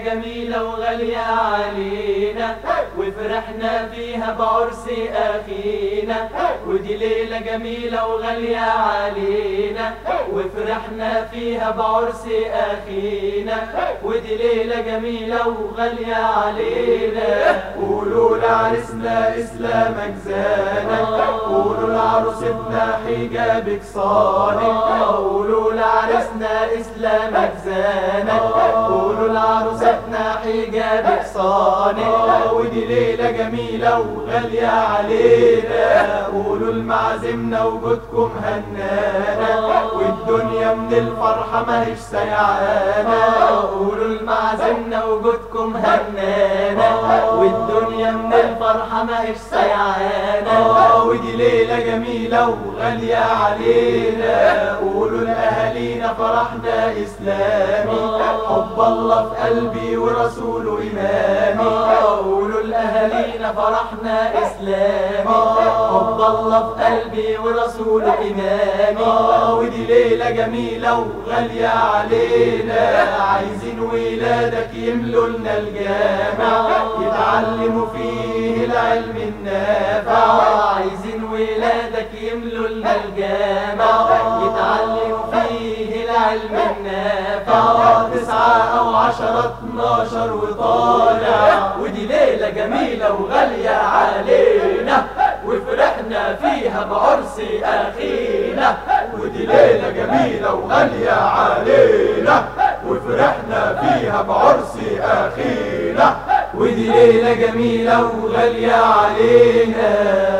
جميلة وغالية علينا وفرحنا فيها بعرس أخينا ودي ليلة جميلة وغالية علينا وفرحنا فيها بعرس أخينا ودي ليلة جميلة وغالية علينا قولوا لعرسنا اسلامك زانك قولوا لعروستنا حجابك صانك قولوا لعرسنا إسلامك زانك قولوا لعروستنا حجابك صانك ودي ليلة جميلة وغالية علينا قولوا لمعازمنا وجودكم هنانا والدنيا من الفرحة ماهيش سيعانا قولوا لمعازمنا وجودكم هنانا والدنيا من الفرحة ماهيش سيعانا ودي ليلة جميلة وغالية علينا قولوا لأهالينا فرحنا إسلامي حب الله في قلبي ورسوله إمامي قولوا لأهالينا فرحنا إسلامي حب الله في قلبي ورسوله إمامي ودي ليلة جميلة وغالية علينا عايزين ولادك يملوا لنا الجامع يتعلموا فيه العلم النافع عايزين ولادك يملوا لنا الجامع يتعلموا فيه العلم النافع تسعة أو عشرة اتناشر وطالع ودي ليلة جميلة وغالية علينا وفرحنا فيها بعرس أخينا ودي ليلة جميلة وغالية علينا وفرحنا فيها بعرس أخينا ودي ليلة جميلة وغالية علينا